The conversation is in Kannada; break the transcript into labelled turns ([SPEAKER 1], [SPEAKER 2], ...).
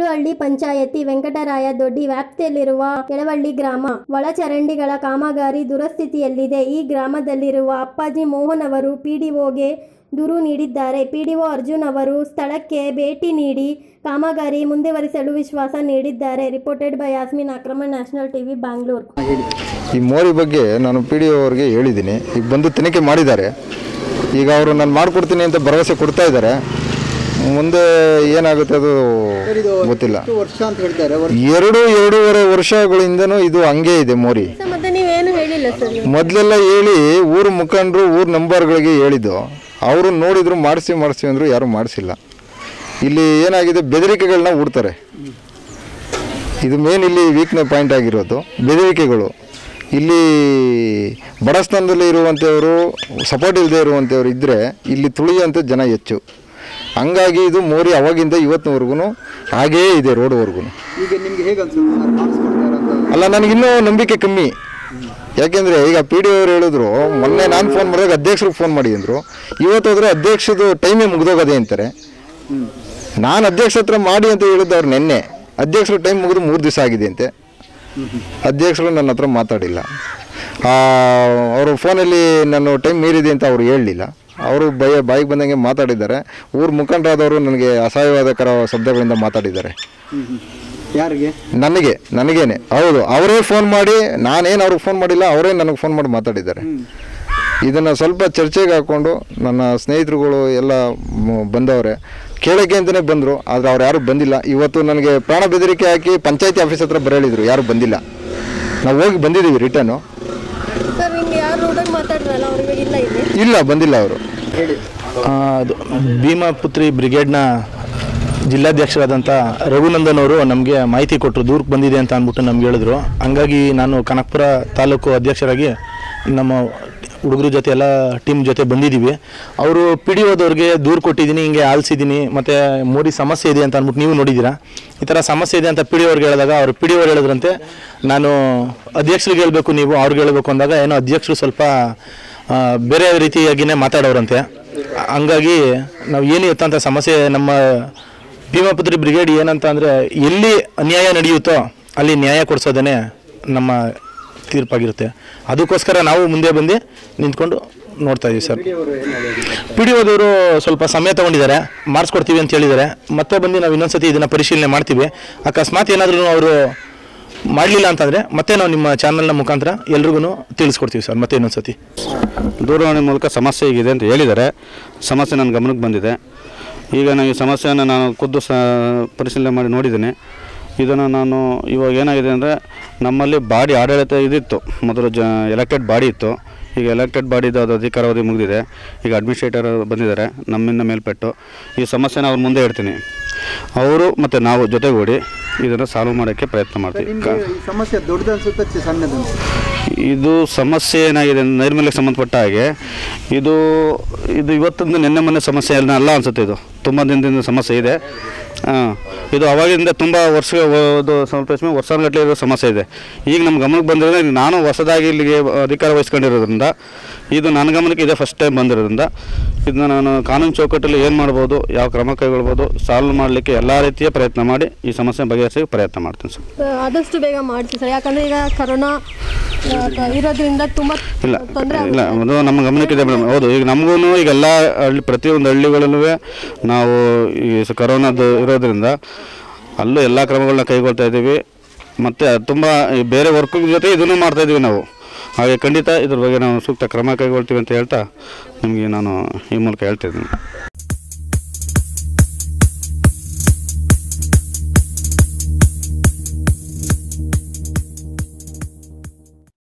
[SPEAKER 1] ಕಲ್ಲುಹಳ್ಳಿ ಪಂಚಾಯತಿ ವೆಂಕಟರಾಯ ದೊಡ್ಡಿ ವ್ಯಾಪ್ತಿಯಲ್ಲಿರುವ ಯಳವಳ್ಳಿ ಗ್ರಾಮ ಒಳಚರಂಡಿಗಳ ಕಾಮಗಾರಿ ದುರಸ್ಥಿತಿಯಲ್ಲಿದೆ ಈ ಗ್ರಾಮದಲ್ಲಿರುವ ಅಪ್ಪಾಜಿ ಮೋಹನ್ ಅವರು ಪಿಡಿಒಗೆ ದೂರು ನೀಡಿದ್ದಾರೆ ಪಿಡಿಒ ಅರ್ಜುನ್ ಅವರು ಸ್ಥಳಕ್ಕೆ ಭೇಟಿ ನೀಡಿ ಕಾಮಗಾರಿ ಮುಂದುವರಿಸಲು ವಿಶ್ವಾಸ ನೀಡಿದ್ದಾರೆ ರಿಪೋರ್ಟೆಡ್ ಬೈ ಯಾಸ್ಮಿನ್ ಅಕ್ರಮಣ್ ನ್ಯಾಷನಲ್ ಟಿವಿ ಬ್ಯಾಂಗ್ಳೂರ್
[SPEAKER 2] ಈ ಮೋರಿ ಬಗ್ಗೆ ನಾನು ಪಿ ಡಿ ಅವ್ರಿಗೆ ಹೇಳಿದ್ದೀನಿ ಈಗ ಬಂದು ತನಿಖೆ ಮಾಡಿದ್ದಾರೆ ಈಗ ಅವರು ನಾನು ಮಾಡಿಕೊಡ್ತೀನಿ ಅಂತ ಭರವಸೆ ಕೊಡ್ತಾ ಇದ್ದಾರೆ ಮುಂದೆ ಏನಾಗುತ್ತೆ ಅದು ಗೊತ್ತಿಲ್ಲ
[SPEAKER 3] ವರ್ಷ ಅಂತ ಹೇಳ್ತಾರೆ
[SPEAKER 2] ಎರಡು ಎರಡೂವರೆ ವರ್ಷಗಳಿಂದನೂ ಇದು ಹಂಗೆ ಇದೆ ಮೋರಿ
[SPEAKER 1] ಮತ್ತೆ ನೀವೇನು ಹೇಳಿಲ್ಲ ಸರ್
[SPEAKER 2] ಮೊದಲೆಲ್ಲ ಹೇಳಿ ಊರು ಮುಖಂಡರು ಊರು ನಂಬರ್ಗಳಿಗೆ ಹೇಳಿದ್ದು ಅವರು ನೋಡಿದ್ರು ಮಾಡಿಸಿ ಮಾಡಿಸಿ ಅಂದರು ಯಾರು ಮಾಡಿಸಿಲ್ಲ ಇಲ್ಲಿ ಏನಾಗಿದೆ ಬೆದರಿಕೆಗಳನ್ನ ಹೂಡ್ತಾರೆ ಇದು ಮೇನ್ ಇಲ್ಲಿ ವೀಕ್ನೆ ಪಾಯಿಂಟ್ ಆಗಿರೋದು ಬೆದರಿಕೆಗಳು ಇಲ್ಲಿ ಬಡಸ್ತಾನದಲ್ಲಿ ಇರುವಂಥವರು ಸಪೋರ್ಟ್ ಇಲ್ಲದೆ ಇರುವಂಥವ್ರು ಇದ್ದರೆ ಇಲ್ಲಿ ತುಳಿಯುವಂಥ ಜನ ಹೆಚ್ಚು ಹಂಗಾಗಿ ಇದು ಮೋರಿ ಅವಾಗಿಂದ ಇವತ್ತಿನವರೆಗೂ ಹಾಗೇ ಇದೆ ರೋಡ್ವರೆಗೂ
[SPEAKER 3] ಈಗ ನಿಮ್ಗೆ ಹೇಗೆ ಅನ್ಸುತ್ತೆ ಸರ್ ಮಾಡಿಸ್ಕೊಡ್ತಾರೆ ಅಂತ
[SPEAKER 2] ಅಲ್ಲ ನನಗಿನ್ನೂ ನಂಬಿಕೆ ಕಮ್ಮಿ ಯಾಕೆಂದರೆ ಈಗ ಪಿ ಡಿ ಅವರು ಹೇಳಿದ್ರು ಮೊನ್ನೆ ನಾನು ಫೋನ್ ಮಾಡಿದಾಗ ಅಧ್ಯಕ್ಷರಿಗೆ ಫೋನ್ ಮಾಡಿ ಅಂದರು ಇವತ್ತು ಹೋದ್ರೆ ಅಧ್ಯಕ್ಷದು ಟೈಮೇ ಮುಗಿದೋಗೋದೆ ಅಂತಾರೆ ನಾನು ಅಧ್ಯಕ್ಷ ಹತ್ರ ಮಾಡಿ ಅಂತ ಹೇಳಿದ್ದು ಅವ್ರು ನಿನ್ನೆ ಅಧ್ಯಕ್ಷರು ಟೈಮ್ ಮುಗಿದು ಮೂರು ದಿವಸ ಆಗಿದೆ ಅಂತೆ ಅಧ್ಯಕ್ಷರು ನನ್ನ ಹತ್ರ ಮಾತಾಡಿಲ್ಲ ಅವರು ಫೋನಲ್ಲಿ ನಾನು ಟೈಮ್ ಮೀರಿದೆ ಅಂತ ಅವ್ರು ಹೇಳಲಿಲ್ಲ ಅವರು ಬಯ ಬಾಯಿಗೆ ಬಂದಂಗೆ ಮಾತಾಡಿದ್ದಾರೆ ಊರು ಮುಖಂಡರಾದವರು ನನಗೆ ಅಸಹ್ಯವಾದಕರ ಶಬ್ದಗಳಿಂದ ಮಾತಾಡಿದ್ದಾರೆ
[SPEAKER 3] ಯಾರಿಗೆ
[SPEAKER 2] ನನಗೆ ನನಗೇನೆ ಹೌದು ಅವರೇ ಫೋನ್ ಮಾಡಿ ನಾನೇನು ಅವ್ರಿಗೆ ಫೋನ್ ಮಾಡಿಲ್ಲ ಅವರೇ ನನಗೆ ಫೋನ್ ಮಾಡಿ ಮಾತಾಡಿದ್ದಾರೆ ಇದನ್ನು ಸ್ವಲ್ಪ ಚರ್ಚೆಗೆ ಹಾಕ್ಕೊಂಡು ನನ್ನ ಸ್ನೇಹಿತರುಗಳು ಎಲ್ಲ ಮ್- ಬಂದವ್ರೆ ಕೇಳೋಕ್ಕೆ ಅಂತಲೇ ಬಂದರು ಆದರೆ ಅವ್ರು ಯಾರು ಬಂದಿಲ್ಲ ಇವತ್ತು ನನಗೆ ಪ್ರಾಣ ಬೆದರಿಕೆ ಹಾಕಿ ಪಂಚಾಯತಿ ಆಫೀಸ್ ಹತ್ರ ಬರಳಿದ್ರು ಯಾರು ಬಂದಿಲ್ಲ ನಾವು ಹೋಗಿ ಬಂದಿದ್ದೀವಿ ರಿಟರ್ನು
[SPEAKER 1] ಸರ್ ನಿಮ್ಗೆ ಯಾರು ರೋಡಲ್ಲಿ ಮಾತಾಡಿದ್ರಲ್ಲ ಅವ್ರಿಗೆ ಇಲ್ಲ ಇದೆ
[SPEAKER 2] ಇಲ್ಲ ಬಂದಿಲ್ಲ ಅವರು
[SPEAKER 4] ಆ, ಅದು ಭೀಮಾಪುತ್ರಿ ಬ್ರಿಗೇಡ್ನ ಜಿಲ್ಲಾಧ್ಯಕ್ಷರಾದಂಥ ರಘುನಂದನ್ ಅವರು ನಮಗೆ ಮಾಹಿತಿ ಕೊಟ್ಟರು ದೂರಕ್ಕೆ ಬಂದಿದೆ ಅಂತ ಅಂದ್ಬಿಟ್ಟು ನಮ್ಗೆ ಹೇಳಿದ್ರು ಹಂಗಾಗಿ ನಾನು ಕನಕಪುರ ತಾಲೂಕು ಅಧ್ಯಕ್ಷರಾಗಿ ನಮ್ಮ ಹುಡುಗರ ಜೊತೆ ಎಲ್ಲ ಟೀಮ್ ಜೊತೆ ಬಂದಿದ್ದೀವಿ ಅವರು ಪಿ ಡಿ ಓದವ್ರಿಗೆ ದೂರು ಕೊಟ್ಟಿದ್ದೀನಿ ಹಿಂಗೆ ಆಲಿಸಿದ್ದೀನಿ ಮತ್ತು ಮೋರಿ ಸಮಸ್ಯೆ ಇದೆ ಅಂತ ಅಂದ್ಬಿಟ್ಟು ನೀವು ನೋಡಿದ್ದೀರಾ ಈ ಥರ ಸಮಸ್ಯೆ ಇದೆ ಅಂತ ಪಿ ಡಿ ಅವ್ರಿಗೆ ಹೇಳಿದಾಗ ಅವ್ರು ಪಿ ಡಿ ಅವ್ರು ಹೇಳಿದ್ರಂತೆ ನಾನು ಅಧ್ಯಕ್ಷರಿಗೆ ಹೇಳಬೇಕು ನೀವು ಅವ್ರಿಗೆ ಹೇಳಬೇಕು ಅಂದಾಗ ಏನೋ ಅಧ್ಯಕ್ಷರು ಸ್ವಲ್ಪ ಆ, ಬೇರೆ ರೀತಿಯಾಗಿಯೇ ಮಾತಾಡೋರಂತೆ ಹಂಗಾಗಿ ನಾವು ಏನು ಇತ್ತಂತ ಸಮಸ್ಯೆ ನಮ್ಮ ಭೀಮಾಪುತ್ರಿ ಬ್ರಿಗೇಡ್ ಏನಂತ ಅಂದರೆ ಎಲ್ಲಿ ಅನ್ಯಾಯ ನಡೆಯುತ್ತೋ ಅಲ್ಲಿ ನ್ಯಾಯ ಕೊಡಿಸೋದೇ ನಮ್ಮ ತೀರ್ಪಾಗಿರುತ್ತೆ ಅದಕ್ಕೋಸ್ಕರ ನಾವು ಮುಂದೆ ಬಂದು ನಿಂತ್ಕೊಂಡು ನೋಡ್ತಾ ಇದೀವಿ ಸರ್ ಪಿ ಡಿ ಓದವರು ಸ್ವಲ್ಪ ಸಮಯ ತೊಗೊಂಡಿದ್ದಾರೆ ಮಾಡಿಸ್ಕೊಡ್ತೀವಿ ಅಂತ ಹೇಳಿದ್ದಾರೆ ಮತ್ತೆ ಬಂದು ನಾವು ಇನ್ನೊಂದ್ಸತಿ ಇದನ್ನು ಪರಿಶೀಲನೆ ಮಾಡ್ತೀವಿ ಅಕಸ್ಮಾತ್ ಏನಾದರೂ ಅವರು ಮಾಡಲಿಲ್ಲ ಅಂತಂದರೆ ಮತ್ತೆ ನಾವು ನಿಮ್ಮ ಚಾನಲ್ನ ಮುಖಾಂತರ ಎಲ್ರಿಗೂ ತಿಳಿಸ್ಕೊಡ್ತೀವಿ ಸರ್ ಮತ್ತೆ ಇನ್ನೊಂದ್ಸತಿ
[SPEAKER 5] ದೂರವಾಣಿ ಮೂಲಕ ಸಮಸ್ಯೆ ಹೀಗಿದೆ ಅಂತ ಹೇಳಿದ್ದಾರೆ ಸಮಸ್ಯೆ ನನ್ನ ಗಮನಕ್ಕೆ ಬಂದಿದೆ ಈಗ ನಾನು ಈ ಸಮಸ್ಯೆಯನ್ನು ನಾನು ಖುದ್ದು ಸ ಪರಿಶೀಲನೆ ಮಾಡಿ ನೋಡಿದ್ದೇನೆ ಇದನ್ನು ನಾನು ಇವಾಗ ಏನಾಗಿದೆ ಅಂದರೆ ನಮ್ಮಲ್ಲಿ ಬಾಡಿ ಆಡಳಿತ ಇದಿತ್ತು ಮೊದಲು ಜ ಎಲೆಕ್ಟೆಡ್ ಬಾಡಿ ಇತ್ತು ಈಗ ಎಲೆಕ್ಟೆಡ್ ಬಾಡಿದು ಅದು ಅಧಿಕಾರಾವಧಿ ಮುಗಿದಿದೆ ಈಗ ಅಡ್ಮಿನಿಸ್ಟ್ರೇಟರ್ ಬಂದಿದ್ದಾರೆ ನಮ್ಮಿಂದ ಮೇಲ್ಪಟ್ಟು ಈ ಸಮಸ್ಯೆನ ಅವ್ರ ಮುಂದೆ ಇಡ್ತೀನಿ ಅವರು ಮತ್ತು ನಾವು ಜೊತೆಗೂಡಿ ಇದನ್ನು ಸಾಲ್ವ್ ಮಾಡೋಕ್ಕೆ ಪ್ರಯತ್ನ ಮಾಡ್ತೀವಿ
[SPEAKER 3] ನಿಮ್ಗೆ ಈ ಸಮಸ್ಯೆ ದೊಡ್ಡದು ಅನ್ಸುತ್ತೆ ಚಿ- ಸಣ್ಣದು ಅನ್ಸುತ್ತೆ
[SPEAKER 5] ಇದು ಸಮಸ್ಯೆ ಏನಾಗಿದೆ ಅಂದ್ರೆ ನೈರ್ಮಲ್ಯಕ್ಕೆ ಸಂಬಂಧಪಟ್ಟ ಹಾಗೆ ಇದು ಇದು ಇವತ್ತೊಂದು ನಿನ್ನೆ ಮೊನ್ನೆ ಸಮಸ್ಯೆ ಅಲ್ಲ ಅಲ್ಲ ಅನ್ಸುತ್ತೆ ಇದು ತುಂಬ ದಿನದಿಂದ ಸಮಸ್ಯೆ ಇದೆ ಹಾಂ ಇದು ಅವಾಗಿಂದ ತುಂಬ ವರ್ಷ ಒಂದು ಸ್ವಲ್ಪ ವರ್ಷ ವರ್ಷಾನುಗಟ್ಟಲೆ ಇರೋ ಸಮಸ್ಯೆ ಇದೆ ಈಗ ನಮ್ಮ ಗಮನಕ್ಕೆ ಬಂದಿರೋದ್ರೆ ನಾನು ಹೊಸದಾಗಿ ಇಲ್ಲಿಗೆ ಅಧಿಕಾರ ವಹಿಸ್ಕೊಂಡಿರೋದ್ರಿಂದ ಇದು ನನ್ನ ಗಮನಕ್ಕೆ ಇದೆ ಫಸ್ಟ್ ಟೈಮ್ ಬಂದಿರೋದ್ರಿಂದ ಇದನ್ನ ನಾನು ಕಾನೂನು ಚೌಕಟ್ಟಲ್ಲಿ ಏನು ಮಾಡ್ಬೋದು ಯಾವ ಕ್ರಮ ಕೈಗೊಳ್ಬೋದು ಸಾಲ್ವ್ ಮಾಡಲಿಕ್ಕೆ ಎಲ್ಲ ರೀತಿಯ ಪ್ರಯತ್ನ ಮಾಡಿ ಈ ಸಮಸ್ಯೆ ಬಗೆಹರಿಸೋಕ್ಕೆ ಪ್ರಯತ್ನ ಮಾಡ್ತೀನಿ ಸರ್
[SPEAKER 1] ಆದಷ್ಟು ಬೇಗ ಮಾಡಿಸಿ ಸರ್ ಯಾಕಂದ್ರೆ ಈಗ ಕರೋನಾ ಆ, ಇರೋದ್ರಿಂದ ತುಂಬಾ
[SPEAKER 5] ಇಲ್ಲ
[SPEAKER 1] ತೊಂದರೆ
[SPEAKER 5] ಇಲ್ಲ ಅದು ನಮ್ಮ ಗಮನಕ್ಕಿದೆ ಮೇಡಮ್ ಹೌದು ಈಗ ನಮಗೂ ಈಗ ಎಲ್ಲ ಹಳ್ಳಿ ಪ್ರತಿಯೊಂದು ಹಳ್ಳಿಗಳಲ್ಲೂ ನಾವು ಈ ಸ- ಕರೋನಾದು ಇರೋದ್ರಿಂದ ಅಲ್ಲೂ ಎಲ್ಲ ಕ್ರಮಗಳನ್ನ ಕೈಗೊಳ್ತಾ ಇದ್ದೀವಿ ಮತ್ತು ತುಂಬ ಈ ಬೇರೆ ವರ್ಕ್ ಜೊತೆ ಇದನ್ನು ಮಾಡ್ತಾ ಇದ್ದೀವಿ ನಾವು ಹಾಗೆ ಖಂಡಿತ ಇದ್ರ ಬಗ್ಗೆ ನಾವು ಸೂಕ್ತ ಕ್ರಮ ಕೈಗೊಳ್ತೀವಿ ಅಂತ ಹೇಳ್ತಾ ನಿಮಗೆ ನಾನು ಈ ಮೂಲಕ ಹೇಳ್ತಾ ಇದ್ದೀನಿ